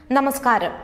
നമസ്കാരം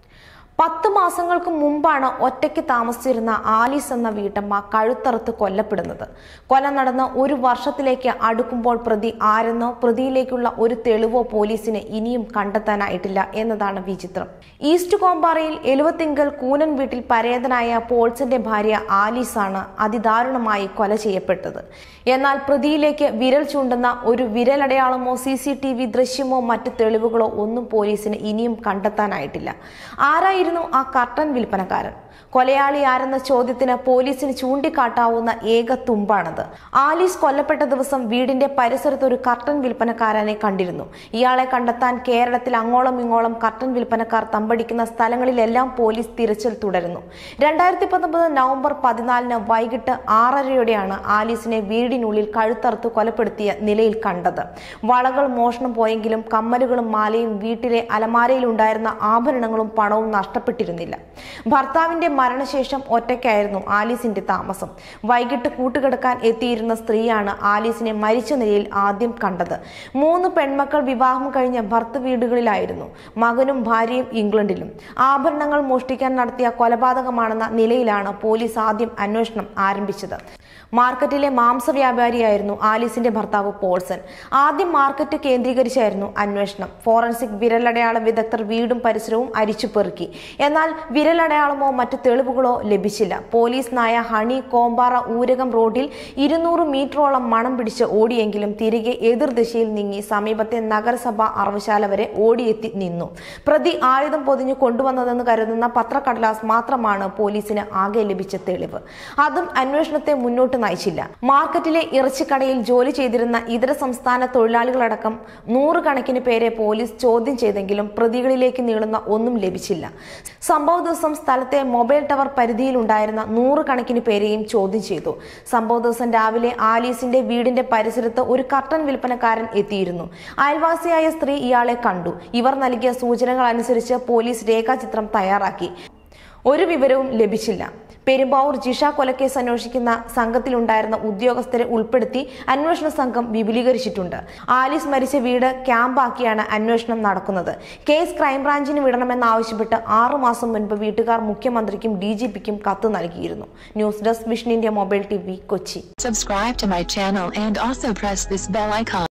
പത്ത് മാസങ്ങൾക്ക് മുമ്പാണ് ഒറ്റയ്ക്ക് താമസിച്ചിരുന്ന ആലീസ് എന്ന വീട്ടമ്മ കഴുത്തറുത്ത് കൊല്ലപ്പെടുന്നത് കൊല നടന്ന് ഒരു വർഷത്തിലേക്ക് അടുക്കുമ്പോൾ പ്രതി ആരെന്നോ പ്രതിയിലേക്കുള്ള ഒരു തെളിവോ പോലീസിന് ഇനിയും കണ്ടെത്താനായിട്ടില്ല എന്നതാണ് വിചിത്രം ഈസ്റ്റ് കോമ്പാറയിൽ എലുവത്തിങ്കൽ കൂനൻ വീട്ടിൽ പരേതനായ പോൾസിന്റെ ഭാര്യ ആലീസാണ് അതിദാരുണമായി കൊല ചെയ്യപ്പെട്ടത് എന്നാൽ പ്രതിയിലേക്ക് വിരൽ ചൂണ്ടുന്ന ഒരു വിരലടയാളമോ സി സി ടി വി ദൃശ്യമോ മറ്റ് തെളിവുകളോ ഒന്നും പോലീസിന് ഇനിയും കണ്ടെത്താനായിട്ടില്ല ആരായിരുന്നു ആ കർട്ടൻ വിൽപ്പനക്കാരൻ കൊലയാളി ആരെന്ന ചോദ്യത്തിന് പോലീസിന് ചൂണ്ടിക്കാട്ടാവുന്ന ഏക തുമ്പാണത് ആലീസ് കൊല്ലപ്പെട്ട ദിവസം വീടിന്റെ പരിസരത്ത് ഒരു കർട്ടൻ വിൽപ്പനക്കാരനെ കണ്ടിരുന്നു ഇയാളെ കണ്ടെത്താൻ കേരളത്തിൽ അങ്ങോളം ഇങ്ങോളം കർട്ടൻ വിൽപ്പനക്കാർ തമ്പടിക്കുന്ന സ്ഥലങ്ങളിലെല്ലാം പോലീസ് തിരച്ചിൽ തുടരുന്നു രണ്ടായിരത്തി പത്തൊമ്പത് നവംബർ പതിനാലിന് വൈകിട്ട് ആറരയോടെയാണ് ആലീസിനെ വീടിനുള്ളിൽ കഴുത്തറുത്ത് കൊലപ്പെടുത്തിയ നിലയിൽ കണ്ടത് വളകൾ മോഷണം പോയെങ്കിലും കമ്മലുകളും മാലയും വീട്ടിലെ അലമാരയിലുണ്ടായിരുന്ന ആഭരണങ്ങളും പണവും നഷ്ടപ്പെട്ടിരുന്നില്ല ഭർത്താവിന്റെ മരണശേഷം ഒറ്റയ്ക്കായിരുന്നു ആലീസിന്റെ താമസം വൈകിട്ട് കൂട്ടുകിടക്കാൻ എത്തിയിരുന്ന സ്ത്രീയാണ് ആലീസിനെ മരിച്ച നിലയിൽ ആദ്യം കണ്ടത് മൂന്ന് പെൺമക്കൾ വിവാഹം കഴിഞ്ഞ ഭർത്ത വീടുകളിലായിരുന്നു മകനും ഭാര്യയും ഇംഗ്ലണ്ടിലും ആഭരണങ്ങൾ മോഷ്ടിക്കാൻ നടത്തിയ കൊലപാതകമാണെന്ന നിലയിലാണ് പോലീസ് ആദ്യം അന്വേഷണം ആരംഭിച്ചത് മാർക്കറ്റിലെ മാംസ വ്യാപാരിയായിരുന്നു ആലീസിന്റെ ഭർത്താവ് പോൾസൺ ആദ്യം മാർക്കറ്റ് കേന്ദ്രീകരിച്ചായിരുന്നു അന്വേഷണം ഫോറൻസിക് വിരലടയാള വിദഗ്ധർ വീടും പരിസരവും അരിച്ചുപെറുക്കി എന്നാൽ വിരലടയാളമോ മറ്റു തെളിവുകളോ ലഭിച്ചില്ല പോലീസ് നായ ഹണി കോമ്പാറ ഊരകം റോഡിൽ ഇരുന്നൂറ് മീറ്ററോളം മണം പിടിച്ച് ഓടിയെങ്കിലും തിരികെ എതിർദിശയിൽ നീങ്ങി സമീപത്തെ നഗരസഭ അറവശാല വരെ ഓടിയെത്തി നിന്നു പ്രതി ആയുധം പൊതിഞ്ഞു കൊണ്ടുവന്നതെന്ന് കരുതുന്ന പത്രക്കടലാസ് മാത്രമാണ് പോലീസിന് ആകെ ലഭിച്ച തെളിവ് അതും അന്വേഷണത്തെ മുന്നോട്ട് നയിച്ചില്ല മാർക്കറ്റിലെ ഇറച്ചിക്കടയിൽ ജോലി ചെയ്തിരുന്ന ഇതര സംസ്ഥാന തൊഴിലാളികളടക്കം നൂറുകണക്കിന് പേരെ പോലീസ് ചോദ്യം ചെയ്തെങ്കിലും പ്രതികളിലേക്ക് നീളുന്ന ഒന്നും ലഭിച്ചില്ല സംഭവ ദിവസം സ്ഥലത്തെ മൊബൈൽ ടവർ പരിധിയിലുണ്ടായിരുന്ന നൂറുകണക്കിന് പേരെയും ചോദ്യം ചെയ്തു സംഭവ ദിവസം രാവിലെ ആലീസിന്റെ വീടിന്റെ പരിസരത്ത് ഒരു കർട്ടൻ വിൽപ്പനക്കാരൻ എത്തിയിരുന്നു അയൽവാസിയായ സ്ത്രീ ഇയാളെ കണ്ടു ഇവർ നൽകിയ സൂചനകൾ അനുസരിച്ച് പോലീസ് രേഖാചിത്രം തയ്യാറാക്കി ഒരു വിവരവും ലഭിച്ചില്ല പെരുമ്പാവൂർ ജിഷ കൊലക്കേസ് അന്വേഷിക്കുന്ന സംഘത്തിലുണ്ടായിരുന്ന ഉദ്യോഗസ്ഥരെ ഉൾപ്പെടുത്തി അന്വേഷണ സംഘം വിപുലീകരിച്ചിട്ടുണ്ട് ആലീസ് മരിച്ച വീട് ക്യാമ്പാക്കിയാണ് അന്വേഷണം നടക്കുന്നത് കേസ് ക്രൈംബ്രാഞ്ചിന് വിടണമെന്നാവശ്യപ്പെട്ട് ആറു മാസം മുൻപ് വീട്ടുകാർ മുഖ്യമന്ത്രിക്കും ഡി ജി പിക്കും കത്ത് നൽകിയിരുന്നു news desk Vision India mobile TV വി കൊച്ചി Subscribe to my channel and also press this bell icon.